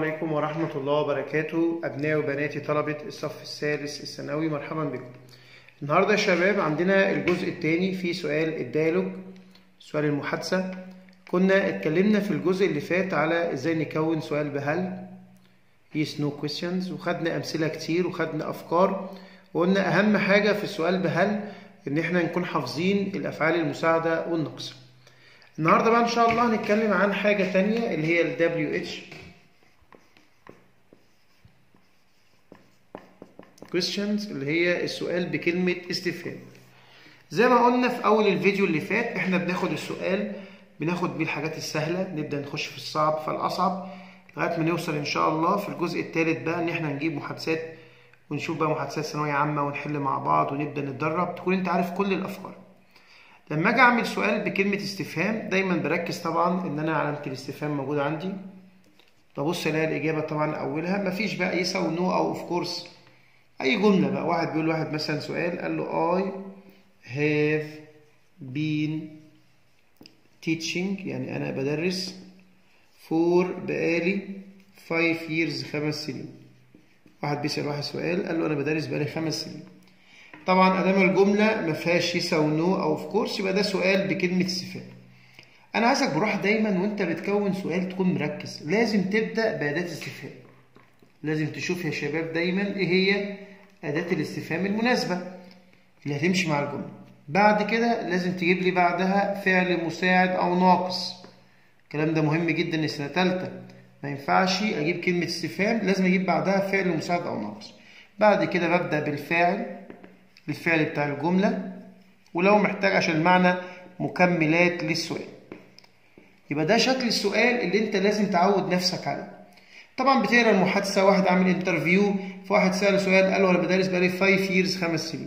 عليكم ورحمة الله وبركاته أبنائي وبناتي طلبة الصف الثالث الثانوي مرحبا بكم النهاردة يا شباب عندنا الجزء الثاني في سؤال الديالوج سؤال المحادثة كنا اتكلمنا في الجزء اللي فات على ازاي نكون سؤال بهل yes no questions وخدنا أمثلة كتير وخدنا أفكار وقلنا أهم حاجة في السؤال بهل إن احنا نكون حافظين الأفعال المساعدة والنقص النهارده بقى ان شاء الله هنتكلم عن حاجه تانية اللي هي ال WH questions اللي هي السؤال بكلمه استفهام زي ما قلنا في اول الفيديو اللي فات احنا بناخد السؤال بناخد بيه الحاجات السهله نبدا نخش في الصعب فالاصعب لغايه ما نوصل ان شاء الله في الجزء الثالث بقى ان احنا نجيب محادثات ونشوف بقى محادثات ثانويه عامه ونحل مع بعض ونبدا نتدرب تكون انت عارف كل الافكار لما اجي اعمل سؤال بكلمه استفهام دايما بركز طبعا ان انا علامه الاستفهام موجوده عندي ببص الاقي الاجابه طبعا اولها مفيش بقى يس او نو او اوف كورس اي جمله بقى واحد بيقول واحد مثلا سؤال قال له I have been teaching يعني انا بدرس for بقالي 5 years خمس سنين واحد بيسال واحد سؤال قال له انا بدرس بقالي خمس سنين طبعا ادام الجمله ما فيهاش يس او نو او اوف كورس يبقى ده سؤال بكلمه استفهام انا عايزك بروح دايما وانت بتكون سؤال تكون مركز لازم تبدا باداه استفهام لازم تشوف يا شباب دايما ايه هي اداه الاستفهام المناسبه اللي هتمشي مع الجمله بعد كده لازم تجيب لي بعدها فعل مساعد او ناقص الكلام ده مهم جدا لسنه ثالثه ما ينفعش اجيب كلمه استفهام لازم اجيب بعدها فعل مساعد او ناقص بعد كده ببدا بالفاعل الفعل بتاع الجملة ولو محتاج عشان المعنى مكملات للسؤال يبقى ده شكل السؤال اللي انت لازم تعود نفسك عليه طبعا بتقرا المحادثه واحد عامل انترفيو فواحد ساله سؤال قال له انا بدرس بقالي 5 years خمس سنين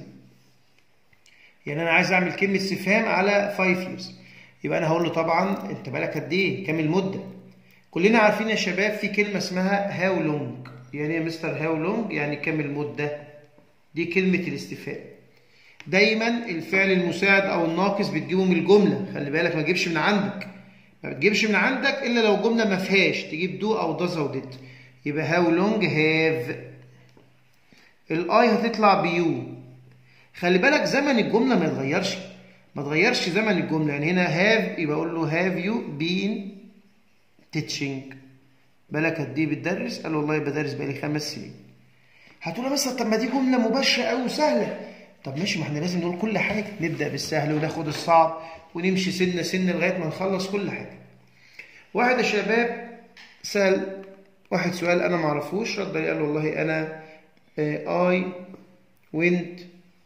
يعني انا عايز اعمل كلمه استفهام على 5 years يبقى انا هقول له طبعا انت بالك قد ايه كام المده كلنا عارفين يا شباب في كلمه اسمها هاو لونج يعني ايه يا مستر هاو لونج يعني كام المده دي كلمة الاستفهام دايما الفعل المساعد او الناقص بتجيبه من الجملة خلي بالك ما تجيبش من عندك ما بتجيبش من عندك الا لو جملة ما فيهاش تجيب دو او داز او ديد يبقى هاو لونج هاف الاي هتطلع بيو خلي بالك زمن الجملة ما يتغيرش ما تغيرش زمن الجملة يعني هنا هاف يبقى اقول له هاف يو بين تيتشنج بالك قد ايه بتدرس قال والله بدرس بقالي خمس سنين هتقول بس طب ما دي جمله مباشره قوي وسهله طب ماشي ما احنا لازم نقول كل حاجه نبدا بالسهل وناخد الصعب ونمشي سنه سنه لغايه ما نخلص كل حاجه واحد يا شباب سال واحد سؤال انا ما اعرفوش رد قال والله انا اي went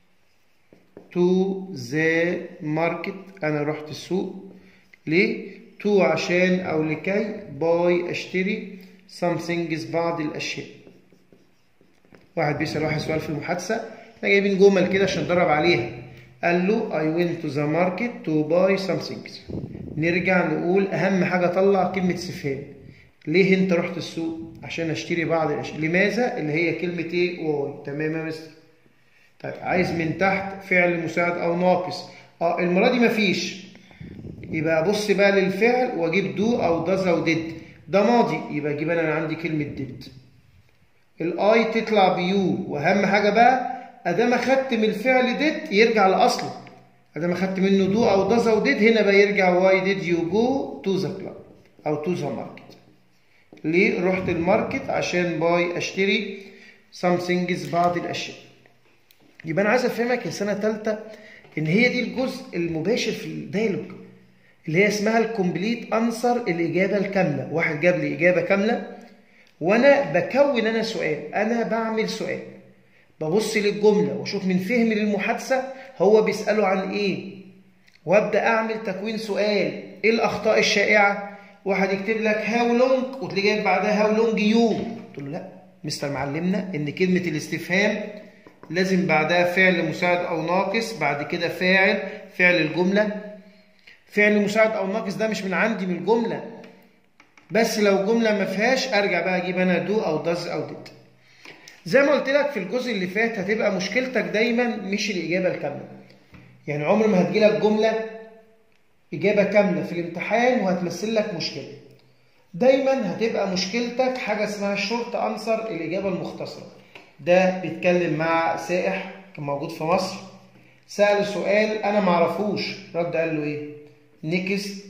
to the market انا رحت السوق ليه تو عشان او لكي باي اشتري some things بعض الاشياء واحد بيسأل واحد سؤال في المحادثة احنا جايبين جمل كده عشان ندرب عليها قال له I went to the market to buy some things نرجع نقول أهم حاجة طلع كلمة استفهام ليه أنت رحت السوق؟ عشان أشتري بعض الأشياء لماذا؟ اللي هي كلمة إيه؟ واي تمام يا مستر طيب عايز من تحت فعل مساعد أو ناقص اه المرة دي مفيش يبقى أبص بقى للفعل وأجيب دو أو داز أو ديد ده ماضي يبقى أجيب أنا عندي كلمة ديد الاي تطلع بيو واهم حاجه بقى ادام اخدت من الفعل ديد يرجع لاصله ادام اخدت منه دو او داز او ديد هنا بقى يرجع واي ديد يو جو تو ذا كلاب او تو ذا ماركت ليه رحت الماركت عشان باي اشتري سامثينجز بعض الاشياء يبقى انا عايز افهمك يا سنه ثالثه ان هي دي الجزء المباشر في الدايلوج اللي هي اسمها الكومبليت انسر الاجابه الكامله واحد جاب لي اجابه كامله وانا بكون انا سؤال انا بعمل سؤال ببص للجمله واشوف من فهمي للمحادثه هو بيساله عن ايه وابدا اعمل تكوين سؤال ايه الاخطاء الشائعه واحد يكتب لك هاو لونج وتلاقي جايب بعدها هاو لونج يو قلت له لا مستر معلمنا ان كلمه الاستفهام لازم بعدها فعل مساعد او ناقص بعد كده فاعل فعل الجمله فعل مساعد او ناقص ده مش من عندي من الجمله بس لو جملة ما فيهاش ارجع بقى اجيب انا دو او داز او ديد زي ما قلت لك في الجزء اللي فات هتبقى مشكلتك دايما مش الاجابة الكاملة يعني عمر ما هتجيلك جملة اجابة كاملة في الامتحان وهتمثل لك مشكلة دايما هتبقى مشكلتك حاجه اسمها الشورت انسر الاجابه المختصره ده بيتكلم مع سائح كان موجود في مصر سأل سؤال انا معرفوش رد قال له ايه نيكست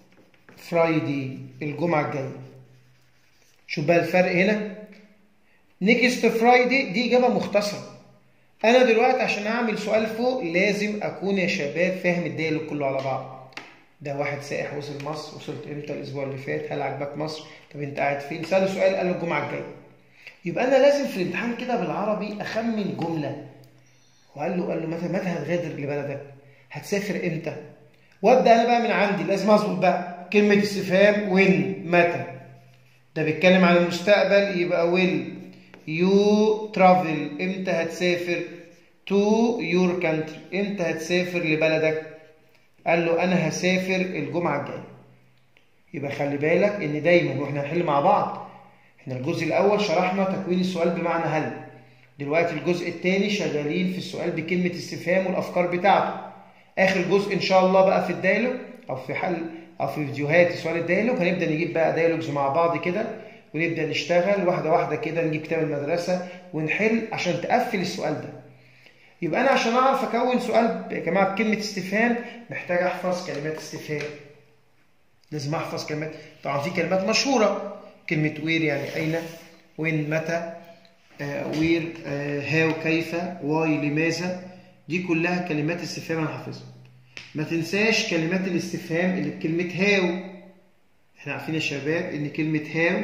فرايدي الجمعه الجايه شوف بقى الفرق هنا نيكست فرايدي دي اجابه مختصره انا دلوقتي عشان اعمل سؤال فوق لازم اكون يا شباب فاهم الديالوج كله على بعض ده واحد سائح وصل مصر وصلت امتى الاسبوع اللي فات هل عجبك مصر طب انت قاعد فين ساله سؤال قال له الجمعه الجايه يبقى انا لازم في الامتحان كده بالعربي اخمن جمله وقال له قال له متى متى هتغادر لبلدك هتسافر امتى وابدا انا بقى من عندي لازم اظبط بقى كلمه استفهام وين متى ده بيتكلم عن المستقبل يبقى ويل يو ترافل امتى هتسافر تو يور كانتري امتى هتسافر لبلدك قال له انا هسافر الجمعه الجايه يبقى خلي بالك ان دايما واحنا هنحل مع بعض احنا الجزء الاول شرحنا تكوين السؤال بمعنى هل دلوقتي الجزء الثاني شغالين في السؤال بكلمه استفهام والافكار بتاعته اخر جزء ان شاء الله بقى في الدايلوج او في حل او في فيديوهات سؤال الدايلوج هنبدا نجيب بقى دايلوجز مع بعض كده ونبدا نشتغل واحده واحده كده نجيب كتاب المدرسه ونحل عشان تقفل السؤال ده يبقى انا عشان اعرف اكون سؤال يا جماعه بكلمه استفهام محتاج احفظ كلمات استفهام لازم احفظ كلمات طبعا في كلمات مشهوره كلمه وير يعني اين وين متى وير هاو كيف واي لماذا دي كلها كلمات استفهام انا حافظها ما تنساش كلمات الاستفهام اللي بكلمه هاو احنا عارفين يا شباب ان كلمه هاو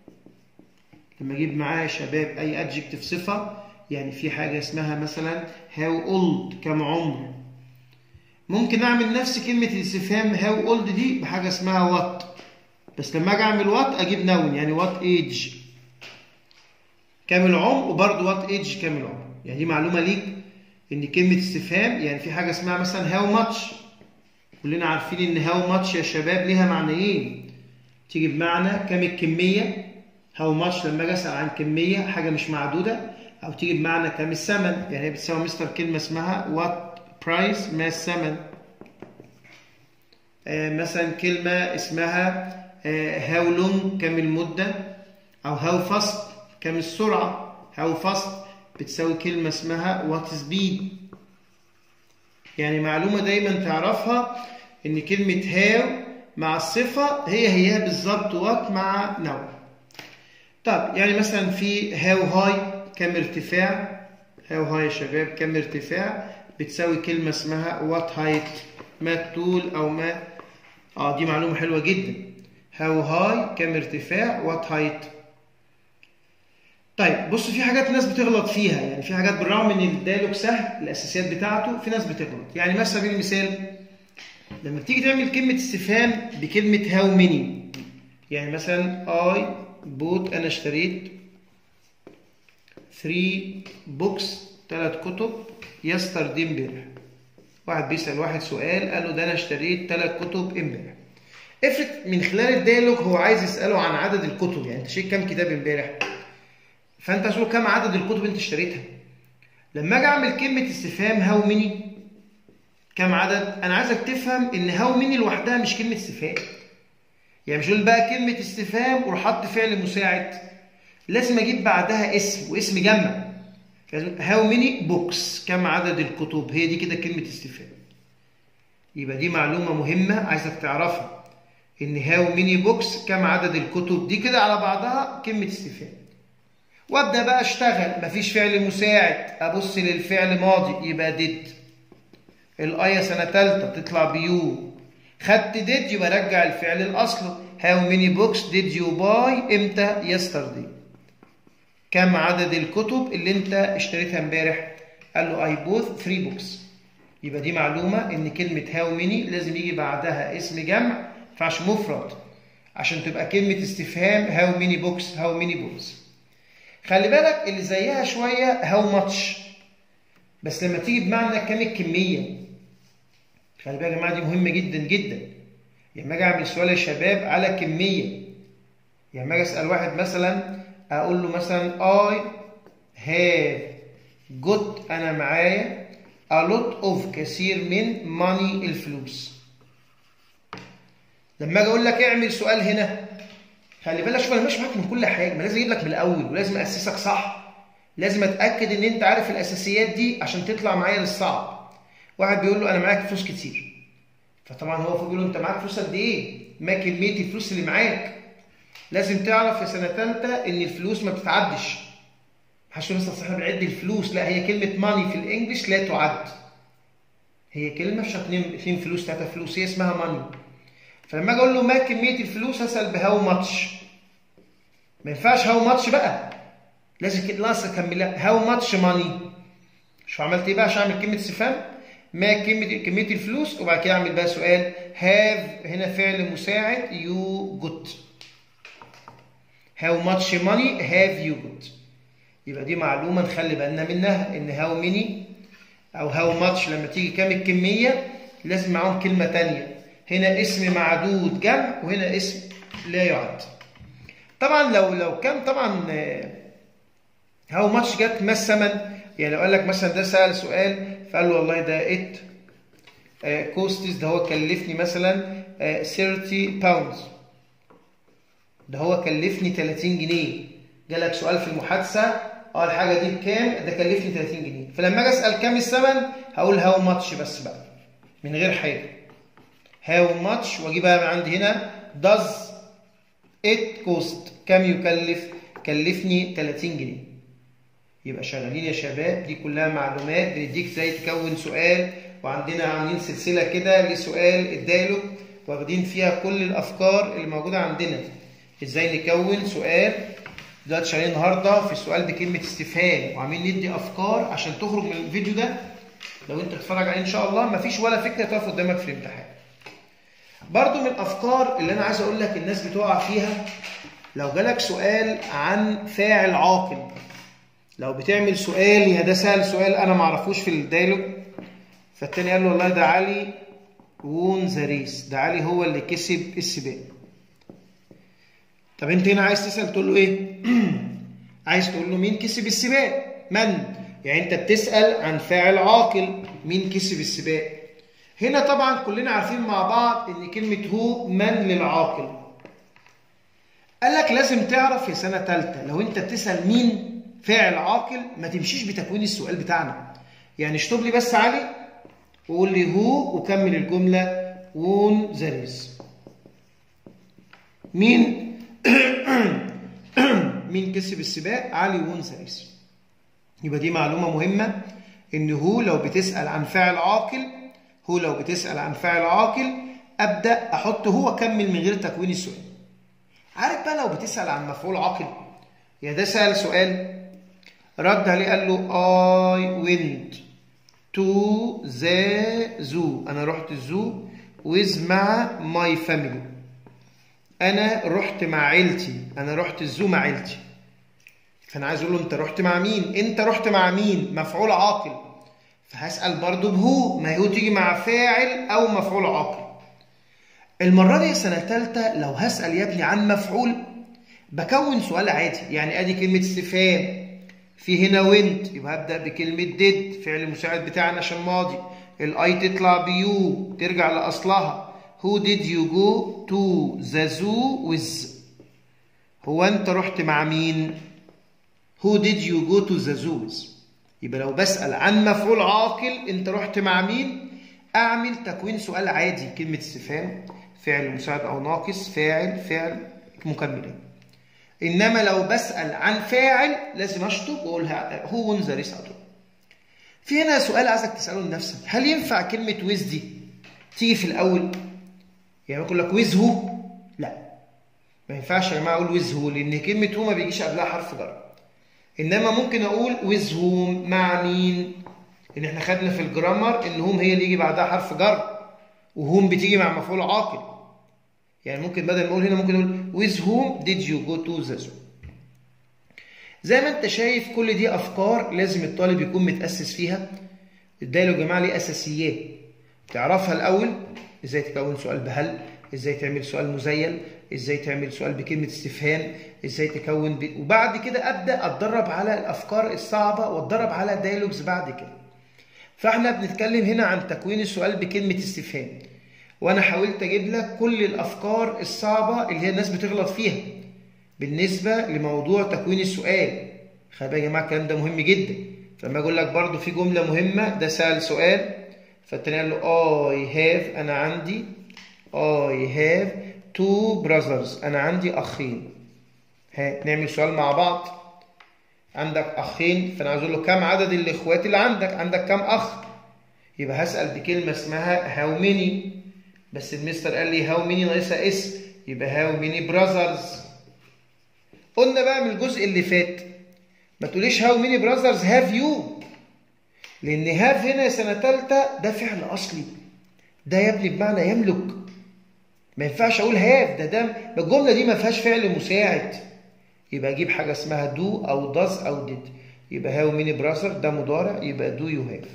لما اجيب معاها يا شباب اي ادجكتيف صفه يعني في حاجه اسمها مثلا هاو اولد كم عمر ممكن اعمل نفس كلمه الاستفهام هاو اولد دي بحاجه اسمها وات بس لما اجي اعمل وات اجيب نون يعني وات ايج كام العمر وبرضه وات ايج كام العمر يعني دي معلومه ليك ان كلمه استفهام يعني في حاجه اسمها مثلا هاو ماتش كلنا عارفين ان هاو ماتش يا شباب ليها معنيين تيجي بمعنى كام الكميه هاو ماتش لما اجي اسال عن كميه حاجه مش معدوده او تيجي بمعنى كام الثمن يعني هي بتساوي مستر كلمه اسمها وات برايس ما الثمن آه مثلا كلمه اسمها هاو آه لونج كام المده او هاو فاست كام السرعه هاو فاست بتساوي كلمه اسمها وات سبيد يعني معلومه دايما تعرفها ان كلمه هاو مع الصفه هي هي بالظبط وات مع نوع طب يعني مثلا في هاو هاي كم ارتفاع هاو هاي يا شباب كم ارتفاع بتساوي كلمة اسمها وات هايت ما الطول أو ما اه دي معلومة حلوة جدا هاو هاي كم ارتفاع وات هايت طيب بص في حاجات الناس بتغلط فيها يعني في حاجات بالرغم ان الديالوج سهل الاساسيات بتاعته في ناس بتغلط يعني مثلا سبيل المثال لما بتيجي تعمل كلمة استفهام بكلمة هاو ميني يعني مثلا اي بوت انا اشتريت 3 بوكس ثلاث كتب يستردي امبارح واحد بيسأل واحد سؤال قال له ده انا اشتريت ثلاث كتب امبارح افرض من خلال الديالوج هو عايز يسأله عن عدد الكتب يعني انت اشتريت كام كتاب امبارح فانت هتقول كام عدد الكتب انت اشتريتها لما اجي اعمل كلمة استفهام هاو ميني كام عدد انا عايزك تفهم ان هاو ميني لوحدها مش كلمة استفهام يعني مش هقول بقى كلمة استفهام وراح حط فعل مساعد لازم اجيب بعدها اسم واسم جمع هاو ميني بوكس كم عدد الكتب هي دي كده كلمه استفهام يبقى دي معلومه مهمه عايزك تعرفها ان هاو ميني بوكس كم عدد الكتب دي كده على بعضها كلمه استفهام وابدا بقى اشتغل مفيش فعل مساعد ابص للفعل ماضي يبقى ديد الايه سنه ثالثه تطلع بيو خدت ديد يبقى رجع الفعل لاصله هاو ميني بوكس ديد يو باي امتى يستردي كم عدد الكتب اللي انت اشتريتها امبارح قال له اي بوث 3 بوكس يبقى دي معلومه ان كلمه هاو ميني لازم يجي بعدها اسم جمع ما ينفعش مفرد عشان تبقى كلمه استفهام هاو ميني بوكس هاو ميني بوكس خلي بالك اللي زيها شويه هاو ماتش بس لما تيجي بمعنى كام الكميه خلي بالك يا جماعه دي مهمه جدا جدا لما اجي اعمل سؤال يا شباب على كميه يعني لما اجي اسال واحد مثلا اقول له مثلا I have got انا معايا a lot of كثير من money الفلوس لما اجي اقول لك اعمل سؤال هنا خلي بالك شوف انا ماشي معاك من كل حاجه ما لازم اجيب لك من الاول ولازم اسسك صح لازم اتاكد ان انت عارف الاساسيات دي عشان تطلع معايا للصعب واحد بيقول له انا معاك فلوس كتير فطبعا هو فوق بيقول له انت معاك فلوس قد ايه ما كميه الفلوس اللي معاك لازم تعرف في سنه ثالثه ان الفلوس ما بتتعدش محدش يقول احنا بنعد الفلوس لا هي كلمه ماني في الانجليش لا تعد هي كلمه مش اتنين فلوس ثلاثه فلوس هي اسمها ماني فلما اجي اقول له ما كميه الفلوس هسال بهاو ماتش ما ينفعش هاو ماتش بقى لازم كده لازم اكملها هاو ماتش ماني شو عملت ايه بقى عشان اعمل كلمه استفهام ما كميه كميه الفلوس وبعد كده اعمل بقى سؤال هاف هنا فعل مساعد يو جوت هاو ماتش ماني هاف يو جوت يبقى دي معلومه نخلي بالنا منها ان هاو ميني او هاو ماتش لما تيجي كام الكميه لازم معاهم كلمه ثانيه هنا اسم معدود جمع وهنا اسم لا يعد طبعا لو لو كان طبعا هاو ماتش جت ما الثمن يعني لو قال لك مثلا ده سال سؤال فقال له والله ده ات كوستس ده هو كلفني مثلا 30 باوندز ده هو كلفني 30 جنيه جالك سؤال في المحادثه اه الحاجه دي بكام ده كلفني 30 جنيه فلما اجي اسال كام الثمن هقول هاو ماتش بس بقى من غير حاجه هاو ماتش واجي بقى من عندي هنا does it cost كم يكلف كلفني 30 جنيه يبقى شغالين يا شباب دي كلها معلومات بنديك ازاي تكون سؤال وعندنا عاملين سلسله كده لسؤال الدايلوج واخدين فيها كل الافكار اللي موجوده عندنا ازاي نكون سؤال دلوقتي شغالين النهارده في السؤال بكلمه استفهام وعاملين ندي افكار عشان تخرج من الفيديو ده لو انت بتتفرج عليه ان شاء الله مفيش ولا فكره تقف قدامك في الامتحان برضو من الافكار اللي انا عايز اقول لك الناس بتقع فيها لو جالك سؤال عن فاعل عاقل لو بتعمل سؤال يا ده سأل سؤال انا ما اعرفوش في الدايلوج فالتاني قال له والله ده علي وون ذا ريس ده علي هو اللي كسب السباق طب انت هنا عايز تسال تقول له ايه عايز تقول له مين كسب السباق من يعني انت بتسال عن فاعل عاقل مين كسب السباق هنا طبعا كلنا عارفين مع بعض ان كلمه هو من للعاقل قال لك لازم تعرف في سنه ثالثه لو انت بتسال مين فاعل عاقل ما تمشيش بتكوين السؤال بتاعنا يعني اشطب لي بس علي وقول لي هو وكمل الجمله وون ذا مين مين كسب السباق علي وون ذا يبقى دي معلومه مهمه ان هو لو بتسال عن فاعل عاقل هو لو بتسال عن فاعل عاقل ابدا احط هو واكمل من غير تكوين السؤال عارف بقى لو بتسال عن مفعول عاقل يا ده سال سؤال رد عليه قال له I went to the zoo أنا رحت الزو with مع my family أنا رحت مع عيلتي أنا رحت الزو مع عيلتي فأنا عايز أقول له أنت رحت مع مين؟ أنت رحت مع مين؟ مفعول عاقل فهسأل برضه بهو ما هو تيجي مع فاعل أو مفعول عاقل المرة دي سنة تالتة لو هسأل يا ابني عن مفعول بكون سؤال عادي يعني ادي كلمة استفهام في هنا وينت يبقى هبدأ بكلمة ديد فعل المساعد بتاعنا عشان ماضي الاي تطلع بيو ترجع لأصلها Who did you go to the zoo with هو أنت رحت مع مين؟ Who did you go to the zoo with يبقى لو بسأل عن مفعول عاقل أنت رحت مع مين؟ أعمل تكوين سؤال عادي كلمة استفهام فعل مساعد أو ناقص فاعل فعل مكملين انما لو بسال عن فاعل لازم اشطب واقول هو ذا ريس في هنا سؤال عايزك تساله لنفسك هل ينفع كلمه ويز دي تيجي في الاول يعني بقول لك ويز هو لا ما ينفعش يا جماعه اقول ويز هو لان كلمه هو ما بيجيش قبلها حرف جر انما ممكن اقول ويز هوم مع مين ان احنا خدنا في الجرامر ان هوم هي اللي يجي بعدها حرف جر وهوم بتيجي مع مفعول عاقل يعني ممكن بدل ما نقول هنا ممكن نقول with whom did you go to the zoo زي ما انت شايف كل دي افكار لازم الطالب يكون متاسس فيها الدايلوج يا جماعه ليه اساسيات تعرفها الاول ازاي تكون سؤال بهل ازاي تعمل سؤال مزيل ازاي تعمل سؤال بكلمه استفهام ازاي تكون ب... وبعد كده ابدا اتدرب على الافكار الصعبه واتدرب على دايلوجز بعد كده فاحنا بنتكلم هنا عن تكوين السؤال بكلمه استفهام وانا حاولت اجيب لك كل الافكار الصعبه اللي هي الناس بتغلط فيها بالنسبه لموضوع تكوين السؤال خلي بالك يا جماعه الكلام ده مهم جدا فلما اقول لك برضو في جمله مهمه ده سال سؤال فالتاني قال له I have انا عندي I have two brothers انا عندي اخين ها نعمل سؤال مع بعض عندك اخين فانا عايز اقول له كم عدد الاخوات اللي عندك عندك كم اخ يبقى هسال بكلمه اسمها هاو ميني بس المستر قال لي هاو ميني ناقصها اس يبقى هاو ميني براذرز قلنا بقى من الجزء اللي فات ما تقوليش هاو ميني براذرز هاف يو لان هاف هنا سنه ثالثه ده فعل اصلي ده يا ابني بمعنى يملك ما ينفعش اقول هاف ده ده الجمله دي ما فيهاش فعل مساعد يبقى اجيب حاجه اسمها دو او داز او ديد يبقى هاو ميني براذر ده مضارع يبقى دو يو هاف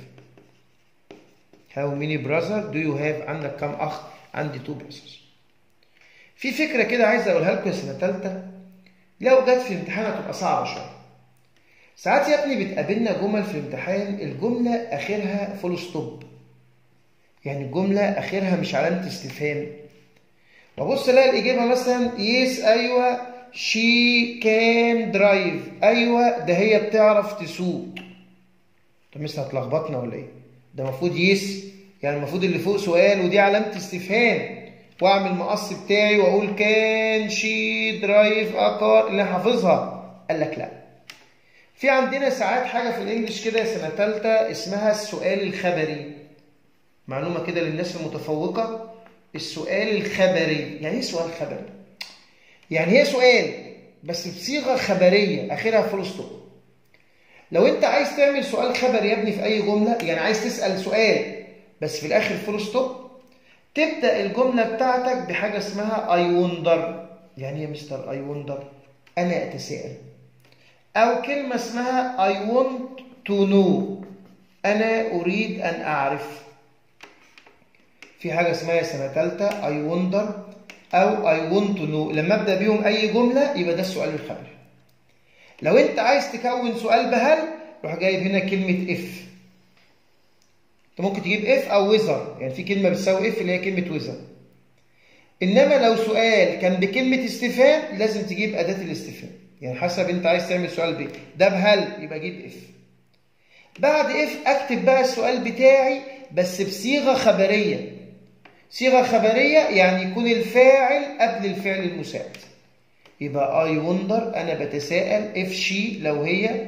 هاو ميني براذر دو يو هاف عندك كم اخ عندي تو براذرز في فكره كده عايز اقولها لكم سنه ثالثه لو جت في الامتحان هتبقى صعبه شويه ساعات يا ابني بتقابلنا جمل في الامتحان الجمله اخرها فول ستوب يعني الجمله اخرها مش علامه استفهام وابص الاقي الاجابه مثلا يس ايوه شي كان درايف ايوه ده هي بتعرف تسوق طب مش هتلخبطنا ولا ايه ده المفروض يس يعني المفروض اللي فوق سؤال ودي علامه استفهام واعمل مقص بتاعي واقول كان شي درايف اكار اللي حافظها قال لك لا في عندنا ساعات حاجه في الانجليش كده سنه ثالثه اسمها السؤال الخبري معلومه كده للناس المتفوقه السؤال الخبري يعني ايه سؤال خبري يعني هي سؤال بس بصيغه خبريه اخرها فول ستوب لو انت عايز تعمل سؤال خبري يا ابني في اي جمله يعني عايز تسال سؤال بس في الاخر فول ستوب تبدا الجمله بتاعتك بحاجه اسمها اي وندر يعني ايه يا مستر اي وندر انا اتساءل او كلمه اسمها اي want تو نو انا اريد ان اعرف في حاجه اسمها سنه ثالثه اي وندر او اي want تو نو لما ابدا بيهم اي جمله يبقى ده السؤال الخبري لو انت عايز تكون سؤال بهل روح جايب هنا كلمه اف انت ممكن تجيب اف او ويزر يعني في كلمه بتساوي اف اللي هي كلمه ويزر انما لو سؤال كان بكلمه استفهام لازم تجيب اداه الاستفهام يعني حسب انت عايز تعمل سؤال بايه ده بهل يبقى جيب اف بعد اف اكتب بقى السؤال بتاعي بس بصيغه خبريه صيغه خبريه يعني يكون الفاعل قبل الفعل المساعد يبقى اي وندر انا بتساءل اف شي لو هي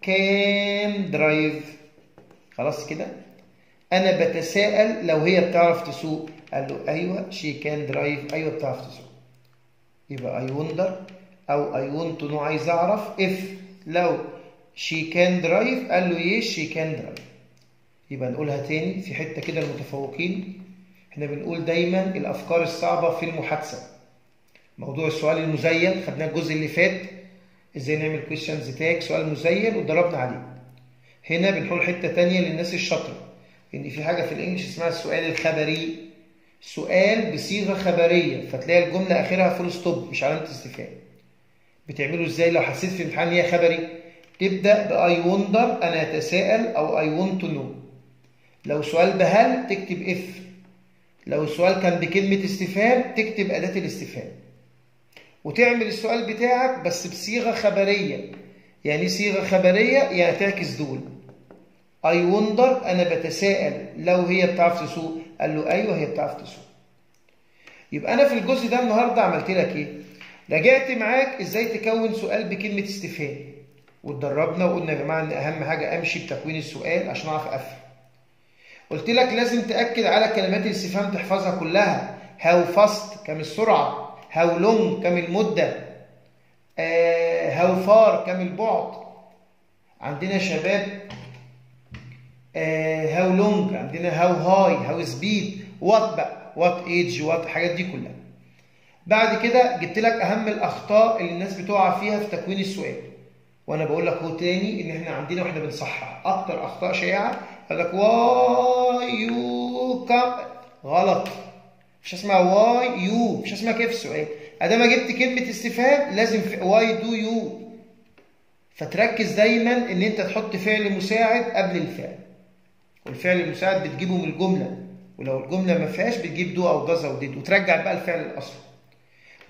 كان درايف خلاص كده انا بتساءل لو هي بتعرف تسوق قال له ايوه شي كان درايف ايوه بتعرف تسوق يبقى اي وندر او اي ونت تو نو عايز اعرف اف لو شي كان درايف قال له يس شي كان درايف يبقى نقولها تاني في حته كده المتفوقين احنا بنقول دايما الافكار الصعبه في المحادثه موضوع السؤال المزيل خدناه الجزء اللي فات ازاي نعمل كويشنز تاج سؤال مزيل وضربنا عليه هنا بنحول حته تانية للناس الشاطره ان في حاجه في الانجليش اسمها السؤال الخبري سؤال بصيغه خبريه فتلاقي الجمله اخرها فول ستوب مش علامه استفهام بتعمله ازاي لو حسيت في امتحان هي خبري تبدا باي وندر انا اتساءل او اي ونت تو نو لو سؤال بهل تكتب اف لو السؤال كان بكلمه استفهام تكتب اداه الاستفهام وتعمل السؤال بتاعك بس بصيغه خبريه يعني صيغه خبريه يعني تعكس دول اي وندر انا بتساءل لو هي بتعرف تسوق قال له ايوه هي بتعرف تسوق يبقى انا في الجزء ده النهارده عملت لك ايه رجعت معاك ازاي تكون سؤال بكلمه استفهام واتدربنا وقلنا يا جماعه ان اهم حاجه امشي بتكوين السؤال عشان اعرف اقفل قلت لك لازم تاكد على كلمات الاستفهام تحفظها كلها هاو فاست كم السرعه هاو لونج كم المده آه هاو فار كم البعد عندنا شباب هاو uh, لونج عندنا هاو هاي هاو سبيد وات بقى وات ايدج وات الحاجات دي كلها بعد كده جبت لك اهم الاخطاء اللي الناس بتقع فيها في تكوين السؤال وانا بقول لك اهو تاني ان احنا عندنا واحنا بنصحح اكتر اخطاء شائعه يقول لك واي يو كم غلط مش اسمها واي يو مش اسمها كيف السؤال ادام جبت كلمه استفهام لازم واي دو يو فتركز دايما ان انت تحط فعل مساعد قبل الفعل والفعل المساعد بتجيبه من الجمله ولو الجمله ما فيهاش بتجيب دو او داز او ديد وترجع بقى الفعل الاصلي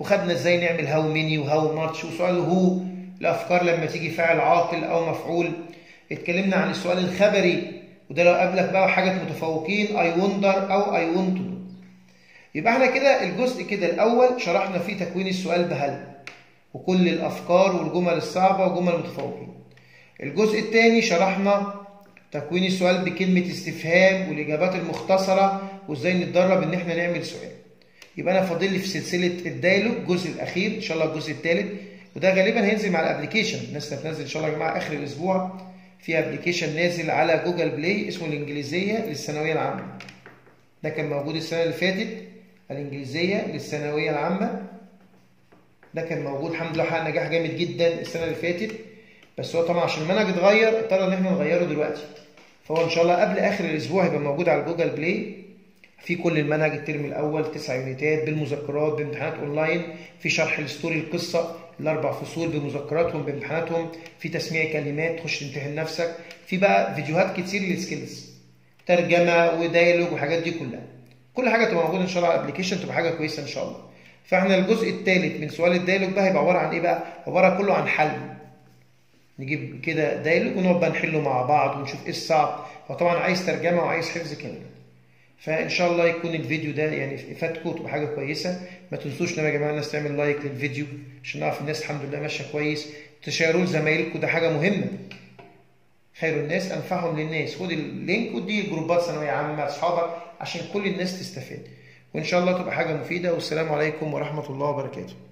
وخدنا ازاي نعمل هاو ميني وهاو ماتش وسؤال هو الافكار لما تيجي فاعل عاطل او مفعول اتكلمنا عن السؤال الخبري وده لو قابلك بقى حاجه متفوقين اي وندر او اي ونت يبقى احنا كده الجزء كده الاول شرحنا فيه تكوين السؤال بهل وكل الافكار والجمل الصعبه وجمل المتفوقين الجزء الثاني شرحنا تكوين السؤال بكلمه استفهام والاجابات المختصره وازاي نتدرب ان احنا نعمل سؤال يبقى انا فاضل لي في سلسله الدايلوج الجزء الاخير ان شاء الله الجزء الثالث وده غالبا هينزل مع الابلكيشن الناس هتنزل ان شاء الله يا جماعه اخر الاسبوع في ابلكيشن نازل على جوجل بلاي اسمه الانجليزيه للثانويه العامه ده كان موجود السنه اللي فاتت الانجليزيه للثانويه العامه ده كان موجود الحمد لله حقق نجاح جامد جدا السنه اللي فاتت بس هو طبعا عشان المنهج اتغير اضطر ان احنا نغيره دلوقتي فهو ان شاء الله قبل اخر الاسبوع هيبقى موجود على جوجل بلاي في كل المنهج الترم الاول تسع يونيتات بالمذكرات بامتحانات اونلاين في شرح الستوري القصه الاربع فصول بمذكراتهم بامتحاناتهم في تسميع كلمات تخش تمتحن نفسك في بقى فيديوهات كتير للسكيلز ترجمه ودايلوج والحاجات دي كلها كل حاجه تبقى موجوده ان شاء الله على الابلكيشن تبقى حاجه كويسه ان شاء الله فاحنا الجزء الثالث من سؤال الدايلوج ده هيبقى عباره عن ايه بقى عباره كله عن حل نجيب كده دايلوج ونقعد بقى نحله مع بعض ونشوف ايه الصعب هو طبعا عايز ترجمه وعايز حفظ كلمات فان شاء الله يكون الفيديو ده يعني فاتكم تبقى حاجه كويسه ما تنسوش يا جماعه الناس تعمل لايك للفيديو عشان نعرف الناس الحمد لله ماشيه كويس تشيروه لزمايلكم ده حاجه مهمه خير الناس انفعهم للناس خد اللينك ودي جروبات ثانويه عامه مع اصحابك عشان كل الناس تستفاد وان شاء الله تبقى حاجه مفيده والسلام عليكم ورحمه الله وبركاته